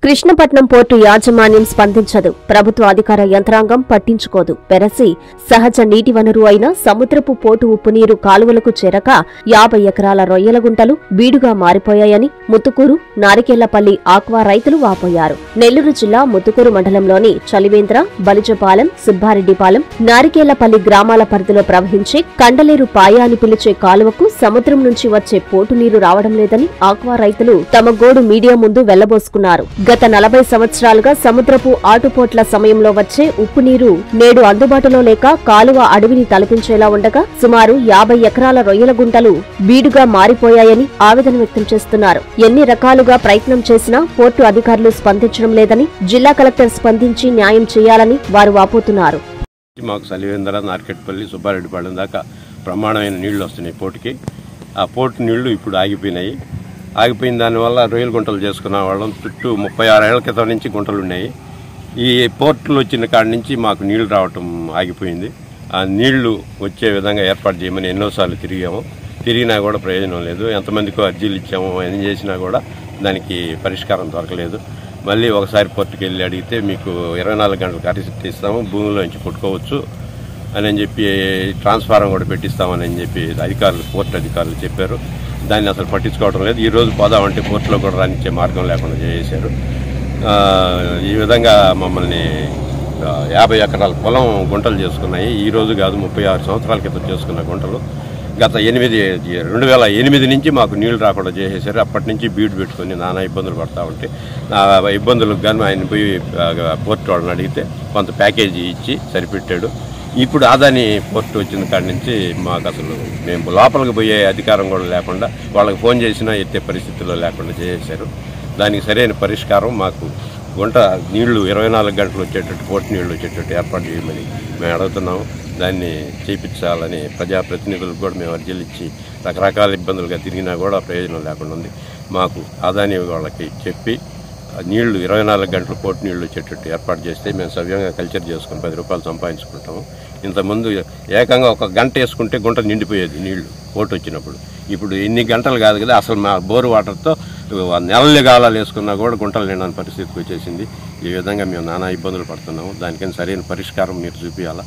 Krishnapatnam port యాజమాన్యం స్పందించదు ప్రభుత్వ అధికార యంత్రాంగం పట్టించుకోదు పెరసి సహజ నీటి వనరు అయిన సముద్రపు పోటు ఉప్పు నీరు కాలువలకు చేరక యాభై ఎకరాల రొయ్యల గుంటలు బీడుగా మారిపోయాయని ముత్తుకూరు నారికేళ్లపల్లి ఆక్వా రైతులు వాపోయారు నెల్లూరు జిల్లా ముత్తుకూరు మండలంలోని చలివేంద్ర బలిజపాలెం సుబ్బారెడ్డిపాలెం నారికేళ్లపల్లి గ్రామాల పరిధిలో ప్రవహించే కండలేరు పాయ అని పిలిచే కాలువకు సముద్రం నుంచి వచ్చే పోటు నీరు రావడం లేదని ఆక్వా రైతులు తమ గోడు మీడియా ముందు వెళ్లబోసుకున్నారు గత నలభై సంవత్సరాలుగా సముద్రపు ఆటుపోట్ల సమయంలో వచ్చే ఉప్పు నీరు నేడు అందుబాటులో లేక కాలువ అడవిని తలపించేలా ఉండగా సుమారు యాభై ఎకరాల రొయ్యల గుంటలు బీడుగా మారిపోయాయని ఆవేదన వ్యక్తం చేస్తున్నారు ఎన్ని రకాలుగా ప్రయత్నం చేసినా పోర్టు అధికారులు స్పందించడం లేదని జిల్లా కలెక్టర్ స్పందించి న్యాయం చేయాలని వారు వాపోతున్నారు మాకు సలివేంద్ర నార్కెట్పల్లి సుబ్బారెడ్డిపాళెం దాకా ప్రమాణమైన నీళ్లు వస్తున్నాయి పోటుకి ఆ పోటు నీళ్లు ఇప్పుడు ఆగిపోయినాయి ఆగిపోయిన దానివల్ల రొయ్యల గుంటలు చేసుకున్న వాళ్ళం చుట్టూ ముప్పై ఆరు ఏళ్ల క్రితం నుంచి గుంటలు ఉన్నాయి ఈ పోర్టులు వచ్చిన కాడి నుంచి మాకు నీళ్లు రావటం ఆగిపోయింది ఆ నీళ్లు వచ్చే విధంగా ఏర్పాటు చేయమని ఎన్నోసార్లు తిరిగాము తిరిగినా కూడా ప్రయోజనం లేదు ఎంతమందికో అర్జీలు ఇచ్చాము ఎన్ని చేసినా కూడా దానికి పరిష్కారం దొరకలేదు మళ్ళీ ఒకసారి పోర్టుకి వెళ్ళి అడిగితే మీకు ఇరవై నాలుగు గంటలు కరెక్ట్ ఇస్తాము భూమిలోంచి పుట్టుకోవచ్చు అని అని చెప్పి ట్రాన్స్ఫారం కూడా పెట్టిస్తామని అని చెప్పి అధికారులు పోర్టు అధికారులు చెప్పారు దాన్ని అసలు పట్టించుకోవడం లేదు ఈ రోజు పోదామంటే పోర్టులో కూడా రానిచ్చే మార్గం లేకుండా చేసేశారు ఆ, ఈ విధంగా మమ్మల్ని ఆ, యాభై ఎకరాల పొలం గుంటలు చేసుకున్నాయి ఈ రోజు కాదు ముప్పై ఆరు సంవత్సరాల క్రితం చేసుకున్న గుంటలు గత ఎనిమిది రెండు వేల ఎనిమిది నుంచి మాకు నీళ్లు రాకుండా చేసేసారు అప్పటి నుంచి బీడు పెట్టుకొని నానా ఇబ్బందులు పడతా ఉంటే ఆ ఇబ్బందులకు కానీ ఆయన పోయి ఆ, పోర్టు వాళ్ళని అడిగితే కొంత ప్యాకేజీ ఇచ్చి సరిపెట్టాడు ఇప్పుడు ఆదాని పోర్టు వచ్చిన కాడి నుంచి మాకు అసలు మేము లోపలికి పోయే అధికారం కూడా లేకుండా వాళ్ళకి ఫోన్ చేసినా ఎత్తే పరిస్థితుల్లో లేకుండా చేసేశారు దానికి సరైన పరిష్కారం మాకు గుంట నీళ్లు ఇరవై నాలుగు గంటలు వచ్చేటట్టు పోర్టు నీళ్లు వచ్చేటట్టు ఏర్పాటు చేయమని మేము అడుగుతున్నాము దాన్ని చేయించాలని ప్రజాప్రతినిధులకు కూడా మేము అర్జీలు ఇచ్చి రకరకాల ఇబ్బందులుగా తిరిగినా కూడా ప్రయోజనం లేకుండా ఉంది మాకు ఆదాని వాళ్ళకి చెప్పి ఆ నీళ్లు ఇరవై నాలుగు గంటలు పోటు నీళ్లు వచ్చేటట్టు ఏర్పాటు చేస్తే మేము సవ్యంగా కల్చర్ చేసుకుని పది రూపాయలు సంపాదించుకుంటాము ఇంతకుముందు ఏకంగా ఒక గంట వేసుకుంటే గుంట నిండిపోయేది నీళ్లు పోటు వచ్చినప్పుడు ఇప్పుడు ఇన్ని గంటలు కాదు కదా అసలు మా బోరు వాటర్తో నెలలు గాలాలు వేసుకున్నా కూడా గుంటలు నిండని పరిస్థితికి వచ్చేసింది ఈ విధంగా మేము నానా ఇబ్బందులు పడుతున్నాము దానికని సరైన పరిష్కారం మీరు చూపించాలా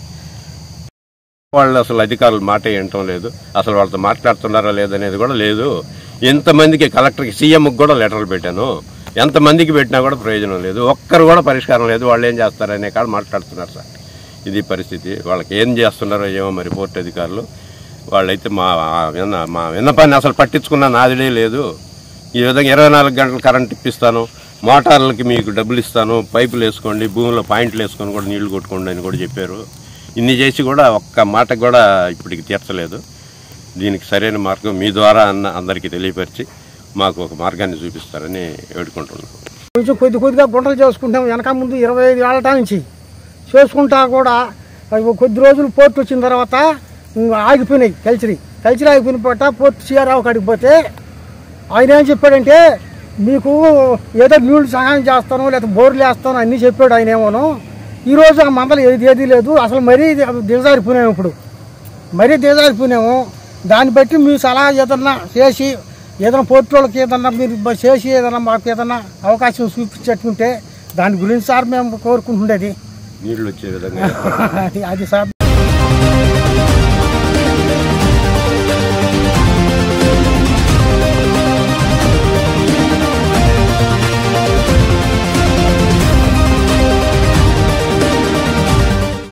వాళ్ళు అసలు అధికారులు మాట వినటం లేదు అసలు వాళ్ళతో మాట్లాడుతున్నారా లేదనేది కూడా లేదు ఎంతమందికి కలెక్టర్కి సీఎంకి కూడా లెటర్లు పెట్టాను ఎంతమందికి పెట్టినా కూడా ప్రయోజనం లేదు ఒక్కరు కూడా పరిష్కారం లేదు వాళ్ళు ఏం చేస్తారనే కాడ మాట్లాడుతున్నారు సార్ ఇది పరిస్థితి వాళ్ళకి ఏం చేస్తున్నారో ఏమో మరి పోర్టు అధికారులు వాళ్ళైతే మా విన్న మా విన్నపాన్ని అసలు పట్టించుకున్న నాదిడే లేదు ఈ విధంగా ఇరవై నాలుగు గంటలు కరెంట్ ఇప్పిస్తాను మోటార్లకి మీకు డబ్బులు ఇస్తాను పైపులు వేసుకోండి భూమిలో పాయింట్లు వేసుకొని కూడా నీళ్లు కొట్టుకోండి అని కూడా చెప్పారు ఇన్ని చేసి కూడా ఒక్క మాట కూడా ఇప్పటికి తీర్చలేదు దీనికి సరైన మార్గం మీ ద్వారా అన్న అందరికీ తెలియపరిచి మాకు ఒక మార్గాన్ని చూపిస్తారని వేడుకుంటున్నాను కొంచెం కొద్ది కొద్దిగా గుంటలు చేసుకుంటాం వెనక ముందు ఇరవై ఐదు ఏళ్ళ నుంచి చేసుకుంటా కూడా అవి కొద్ది రోజులు పోర్టు వచ్చిన తర్వాత ఇంక ఆగిపోయినాయి కల్చరీ కల్చరీ ఆగిపోయిన పట్ట పోర్టు సీఆర్ఆవు కాడికి పోతే ఆయన ఏం చెప్పాడంటే మీకు ఏదో నీళ్లు సహాయం చేస్తాను లేదా బోర్లు వేస్తాను అన్నీ చెప్పాడు ఆయన ఏమోను ఈరోజు ఆ మందలు ఏది ఏది లేదు అసలు మరీ దిగజారిపోయినాము ఇప్పుడు మరీ దిగజారిపోయినాము దాన్ని బట్టి మీ సలహా ఏదన్నా చేసి ఏదైనా పోర్టు వాళ్ళకి ఏదన్నా మీరు బ- చేసి ఏదన్నా మాకు ఏదన్నా అవకాశం చూపించేట్టుకుంటే దాని గురించి సార్ మేము కోరుకుంటుండేది నీళ్లు వచ్చే విధంగా అది అది సార్